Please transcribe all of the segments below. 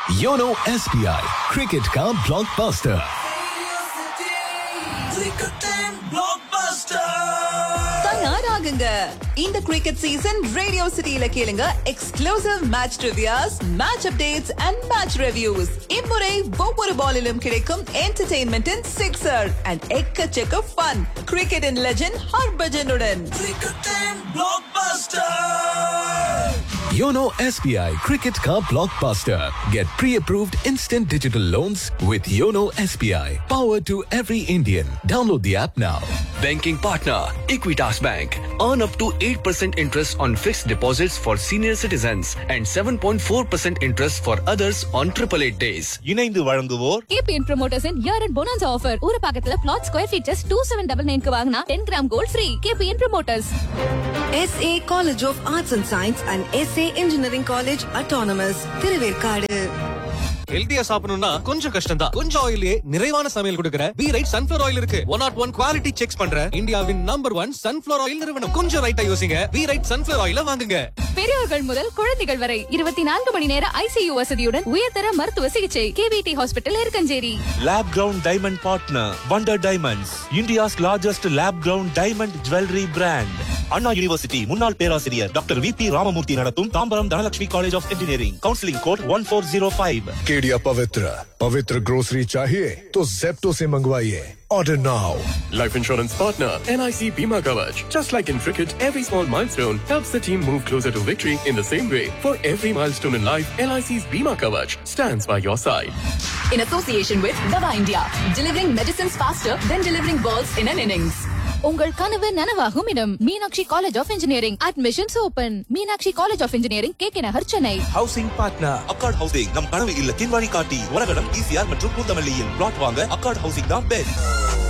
YONO SBI cricket का blockbuster தயாராகுங்க இந்த கிரிக்கெட் சீசன் ரேடியோ சிட்டியில கேளுங்க exclusive match reviews match updates and match reviews இம்முறை ஒவ்வொரு பாலிலும் கிடைக்கும் என்டர்டெயின்மெண்டின் சிக்ஸர் அண்ட் எக்கச்சக்க ஃபன் கிரிக்கெட்டின் லெஜெண்ட் ஹர்பஜனுடன் योनो एसबीआई क्रिकेट का blockbuster get pre approved instant digital loans with YONO SBI powered to every Indian download the app now Banking partner Equitas Bank. Earn up to 8% interest on fixed deposits for senior citizens and 7.4% interest for others on 888 days. இணைந்து வழங்குவோர் KPN promoters year and bonus offer ஒரு பக்கத்துல flat square feet just two seven double நைன்க்கு வாங்கினா ten gram gold free KPN promoters SA College of Arts and Science and SA Engineering College Autonomous Thiruverkadu ஹெல்தியா சாப்பிடணும்னா கொஞ்சம் கஷ்டம் தான் கொஞ்சம் ஆயிலே நிறைவான சமையல் கொடுக்கிற பி ரைட் சன்ஃபிளவர் ஆயில் இருக்கு one nought one quality check பண்ற இந்தியாவின் நம்பர் ஒன் சன்ஃபிளவர் ஆயில் நிறுவனம் கொஞ்சம் ரைட்டா யோசிங்க பி ரைட் சன்ஃபிளவர் ஆயில வாங்குங்க பெரியவர்கள் முதல் குழந்தைகள் வரை இருபத்தி நான்கு மணி நேர ஐசியு வசதியுடன் உயர்தர மருத்துவ சிகிச்சை KVD hospital Irukkancheri lab grown diamond partner wonder diamonds India's largest lab grown diamond jewellery brand Anna university முன்னாள் பேராசிரியர் டாக்டர் வி பி ராமமூர்த்தி நடத்தும் Tambaram Dhanalakshmi college of engineering counselling code one four zero five Kedia पवित्र पवित्र ग्रोसरी चाहिए तो जेप्टो से मंगवाइए order now Life insurance partner NIC Bima Kavach. Just like in cricket, every small milestone helps the team move closer to victory in the same way. For every milestone in life, LIC's Bima Kavach stands by your side. In association with Dava India, delivering medicines faster than delivering balls in an innings. உங்கள் கனவு நனவாகும் இடம் Meenakshi college of engineering admissions open Meenakshi college of engineering K K Nagar Chennai housing partner Accord housing நம் கனவு இல்லத்தின் வழிகாட்டி உலகம் ECR மற்றும் பூந்தமல்லியில் பிளாட் வாங்க அக்கார்ட் ஹவுசிங் தான் best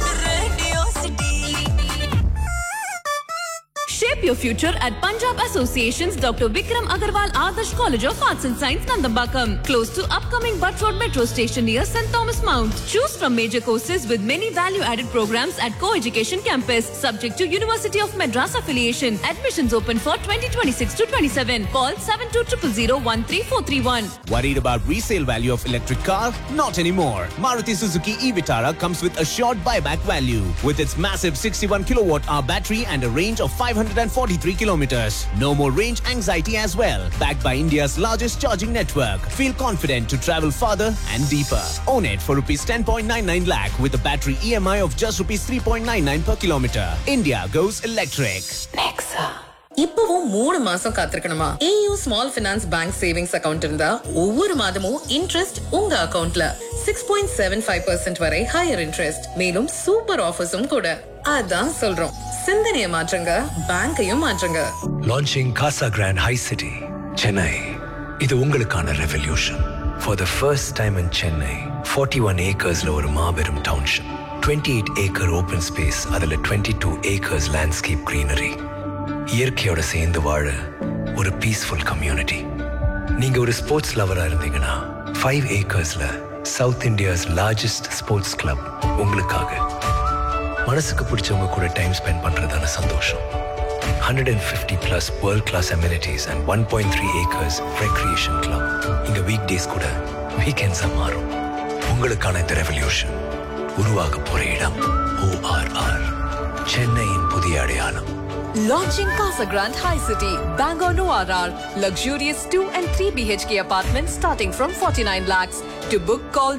Shape your future at Punjab Association's Dr. Vikram Agarwal Adarsh College of Arts and Science, Nandambakam, close to upcoming Butt Road Metro Station near St. Thomas Mount. Choose from major courses with many value-added programs at Co-Education Campus, subject to University of Madras affiliation. Admissions open for 2026 to 27. Call 7200013431. Worried about resale value of electric car? Not anymore. Maruti Suzuki e-Vitara comes with assured buyback value with its massive 61 kilowatt hour battery and a range of 543 kilometers. No more range anxiety as well. Backed by India's largest charging network. Feel confident to travel farther and deeper. Own it for rupees 10.99 lakh with a battery EMI of just rupees 3.99 per kilometer. India goes electric. இப்பவும் மூணு மாசம் காத்திருக்கணுமா AU small finance bank savings account இருந்தா ஒவ்வொரு மாதமும் interest உங்க அக்கவுண்ட்ல six point seven five percent வரை ஹையர் இன்ட்ரெஸ்ட் மேலும் சூப்பர் ஆஃபர்ஸும் கூட அதான் சொல்றோம் சிந்தனையை மாற்றுங்க பேங்கையும் மாற்றுங்க Launching Casa Grand High City, Chennai. இது உங்களுக்கான revolution for the first time in Chennai forty one ஏக்கர்ஸ்ல ஒரு மாபெரும் township twenty eight acre open space அதில் twenty two acres landscape greenery இயற்கையோட சேர்ந்து வாழ ஒரு பீஸ்ஃபுல் கம்யூனிட்டி நீங்க ஒரு ஸ்போர்ட்ஸ் லவரா இருந்தீங்கன்னா ஃபைவ் ஏக்கர்ஸ்ல south India's largest sports club உங்களுக்காக மனசுக்கு பிடிச்சவங்க கூட டைம் ஸ்பெண்ட் பண்றதான சந்தோஷம் hundred and fifty plus world class amenities and one point three acres recreation club இங்க வீக் டேஸ் கூட வீக்கெண்ட்ஸ் மாறும் உங்களுக்கான இந்த ரெவல்யூஷன் உருவாக போற இடம் ஓஆர்ஆர் சென்னையின் புதிய அடையாளம் Launching Casa Grande High City, Bangor Noir, luxurious 2 and 3 BHK apartments starting from 49 lakhs. To book, call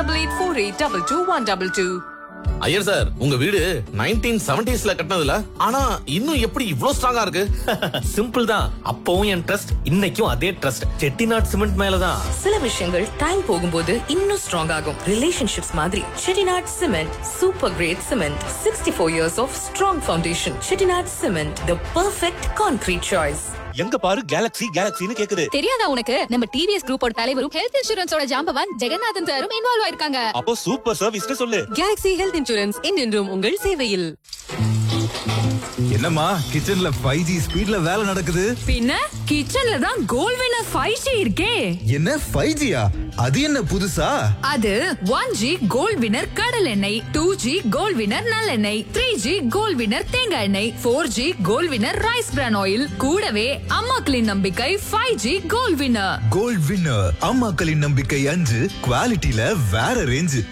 9884822122. Iyer sir உங்க வீடு நைன்டீன் செவன்டிஸ்ல கட்டினதுல ஆனா இன்னும் எப்படி இவ்ளோ ஸ்ட்ராங்கா இருக்கு சிம்பிள் தான் அப்பவும் என் ட்ரஸ்ட் இன்னைக்கும் அதே ட்ரஸ்ட் செட்டிநாட் சிமெண்ட் மேலதான் சில விஷயங்கள் டைம் போகும்போது இன்னும் ஸ்ட்ராங் ஆகும் ரிலேஷன்ஷிப்ஸ் மாதிரி Chettinad cement super great cement sixty four years of strong foundation Chettinad cement the perfect concrete choice எங்க பாரு கேலக்ஸி கேலக்ஸின்னு கேக்குது தெரியாதா உனக்கு நம்ம டிவிஎஸ் குரூப்போட தலைவரும் ஹெல்த் இன்சூரன்ஸோட ஜாம்பவான் ஜெகநாதன் சாரும் இன்வால்வ் ஆயிருக்காங்க அப்போ சூப்பர் சர்வீஸ்னு சொல்லு கேலக்ஸி ஹெல்த் இன்சூரன்ஸ் என்றென்றும் உங்கள் சேவையில் என்னம்மா கிச்சன்ல ஃபைவ் ஜி ஸ்பீட்ல வேலை நடக்குது பின்ன கிச்சன்ல தான் கோல் வினர் ஃபைவ் ஜி இருக்கே என்ன ஃபைவ் ஜியா அது என்ன புதுசா அது ஒன் ஜி கோல்ட் வினர் கடல் எண்ணெய் டூ ஜி கோல்ட் வினர் நல்லெண்ணெய் த்ரீ ஜி கோல்ட் வினர் தேங்காய் எண்ணெய் four G Gold Winner rice bran oil கூடவே அம்மாக்களின் நம்பிக்கை five G Gold Winner Gold Winner அம்மாக்களின் நம்பிக்கை அஞ்சு குவாலிட்டியில வேற ரேஞ்சு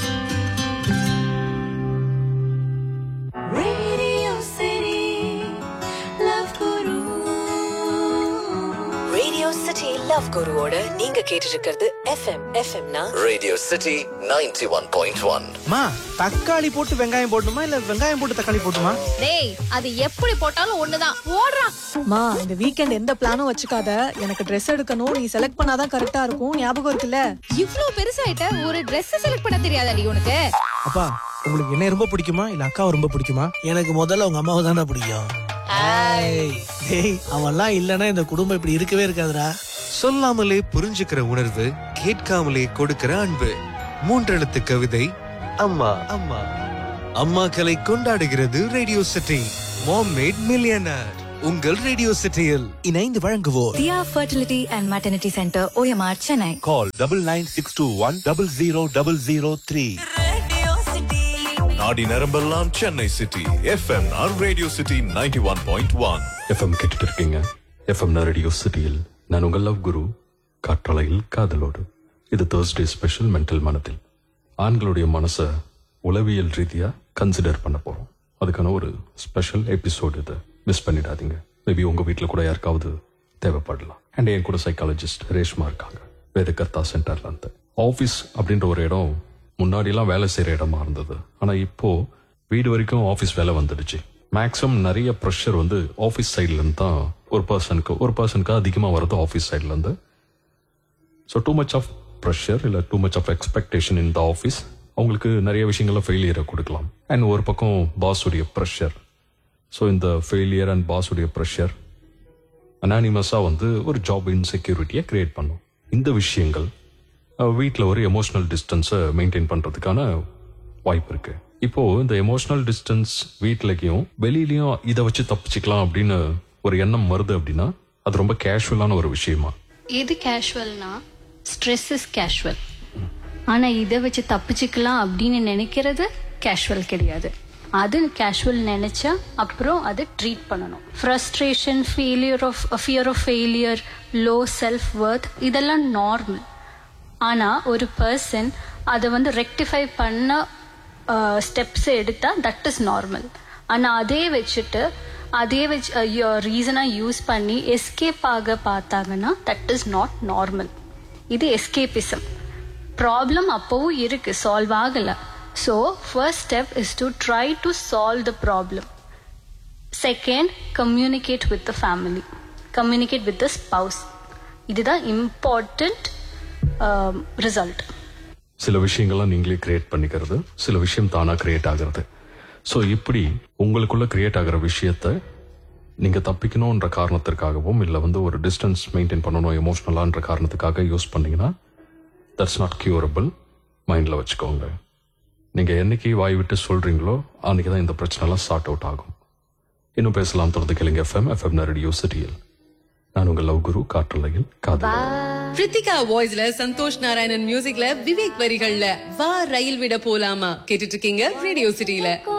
ரேடியோ சிட்டி லவ் குருவோட நீங்க கேட்டுட்டு இருக்கிறது எஃப்எம் எஃப்எம்னா Radio City 91.1. மா தக்காளி போட்டு வெங்காயம் போட்டுமா இல்ல வெங்காயம் போட்டு தக்காளி போட்டுமா டேய் அது எப்படி போட்டாலும் ஒண்ணுதான் ஓடுறா மா இந்த வீக்கெண்ட் எந்த பிளானும் வச்சுக்காத எனக்கு Dress எடுக்கணும் நீ செலக்ட் பண்ணாதான் கரெக்டா இருக்கும் ஞாபகம் இருக்குல்ல இவ்ளோ பெருசாயிட்ட ஒரு Dress செலக்ட் பண்ண தெரியாதாடி உனக்கு அப்பா உங்களுக்கு என்ன ரொம்ப பிடிக்குமா இல்ல அக்காவை ரொம்ப பிடிக்குமா எனக்கு முதல்ல உங்க அம்மாவை தானே பிடிக்கும் ஏய், டேய் அவன்லாம் இல்லனா இந்த குடும்பம் இப்படி இருக்கவே இருக்காதுடா சொல்லாமலே புரிஞ்சுக்கிற உணர்வு கேட்காமலே கொடுக்கிற அன்பு மூன்றெழுத்து கவிதை அம்மா அம்மா அம்மாக்களை கொண்டாடுகிறது Radio City mom made millionaire உங்கள் ரேடியோ சிட்டியில் இணைந்து வழங்குவோர் Diya fertility and maternity centre OMR Chennai call double nine six two one double zero double zero three நாடி நரம்பெல்லாம் சென்னை சிட்டி எஃப்எம்ஆர் ரேடியோ சிட்டி 91.1 எஃப்எம் கேட்டுட்டு இருக்கீங்க எஃப்எம் ரேடியோ சிட்டியில் நான் உங்கள் லவ் குரு காற்றலையில் காதலோடு இது தேர்ஸ்டே ஸ்பெஷல் மென்டல் மனத்தில் ஆண்களுடைய மனசை உளவியல் ரீதியா கன்சிடர் பண்ண போறோம் அதுக்கான ஒரு ஸ்பெஷல் எபிசோடு இது மிஸ் பண்ணிடாதீங்க மேபி உங்க வீட்டில் கூட யாருக்காவது தேவைப்படலாம் அண்ட் என் கூட சைக்காலஜிஸ்ட் ரேஷ்மா இருக்காங்க வேதகர்த்தா சென்டர்ல இருந்து ஆஃபீஸ் அப்படின்ற ஒரு இடம் முன்னாடிலாம் வேலை செய்யற இடமா இருந்தது ஆனா இப்போ வீடு வரைக்கும் ஆஃபீஸ் வேலை வந்துடுச்சு மேக்ஸிமம் நிறைய ப்ரெஷர் வந்து ஆஃபீஸ் சைட்ல இருந்து தான் ஒரு பர்சனுக்கு ஒரு பர்சனுக்கு அதிகமாக வருது ஆஃபீஸ் சைட்ல இருந்து so too much of pressure இல்லை too much of expectation in the office அவங்களுக்கு நிறைய விஷயங்கள்ல ஃபெயிலியரை கொடுக்கலாம் அண்ட் ஒரு பக்கம் பாஸுடைய ப்ரெஷர் ஸோ இந்த ஃபெயிலியர் அண்ட் பாஸுடைய ப்ரெஷர் அனானிமஸாக வந்து ஒரு ஜாப் இன்செக்யூரிட்டியை கிரியேட் பண்ணும் இந்த விஷயங்கள் வீட்டில் ஒரு எமோஷனல் டிஸ்டன்ஸை மெயின்டைன் பண்ணுறதுக்கான வாய்ப்பு இருக்கு இப்போ இந்த எமோஷனல் டிஸ்டன்ஸ் வீட்லயும் வெளியிலயும் இதை வச்சு தப்பிச்சுக்கலாம் அப்படின்னு ஒரு எண்ணம் வருது அப்படின்னா அது ரொம்ப கேஷுவலான ஒரு விஷயமா எது கேஷுவல்னா ஸ்ட்ரெஸ் இஸ் கேஷுவல் ஆனா இதை வச்சு தப்பிச்சுக்கலாம் அப்படின்னு நினைக்கிறது கேஷுவல் கிடையாது அது கேஷுவல் நினைச்சா அப்புறம் அதை ட்ரீட் பண்ணணும் frustration failure of fear of failure low self worth இதெல்லாம் நார்மல் ஆனா ஒரு பர்சன் அதை வந்து ரெக்டிஃபை பண்ண ஸ்டெப்ஸ் எடுத்தா தட் இஸ் நார்மல் ஆனா அதே வச்சுட்டு அதே வச்சு ரீசனா யூஸ் பண்ணி எஸ்கேப் ஆக பார்த்தாங்கன்னா தட் இஸ் நாட் நார்மல் இது எஸ்கேபிசம் ப்ராப்ளம் அப்பவும் இருக்கு சால்வ் ஆகல so first step is to try to solve the problem second communicate with the family communicate with the spouse இதுதான் இம்பார்ட்டண்ட் ரிசல்ட் சில விஷயங்கள்லாம் நீங்களே கிரியேட் பண்ணிக்கிறது சில விஷயம் தானா கிரியேட் ஆகிறது ஸோ இப்படி உங்களுக்குள்ள கிரியேட் ஆகிற விஷயத்த நீங்க தப்பிக்கணும்ன்ற காரணத்திற்காகவும் இல்லை வந்து ஒரு டிஸ்டன்ஸ் மெயின்டைன் பண்ணணும் எமோஷனலான்ற காரணத்துக்காக யூஸ் பண்ணீங்கன்னா தட்ஸ் நாட் கியூரபிள் மைண்ட்ல வச்சுக்கோங்க நீங்க என்னைக்கு வாய் விட்டு சொல்றீங்களோ அன்னைக்கு தான் இந்த பிரச்சனைலாம் சார்ட் அவுட் ஆகும் இன்னும் பேசலாம் தொடர்ந்து கேளுங்க எஃப்எம் எஃப்எம் ரேடியோ சிட்டியில் நான் உங்கள் லவ் குரு காற்றலையில் காதல் பிரித்திகா வாய்ஸ்ல சந்தோஷ் நாராயணன் மியூசிக்ல விவேக் வரிகள்ல வா ரயில் விட போலாமா கேட்டுட்டு இருக்கீங்க ரேடியோ சிட்டில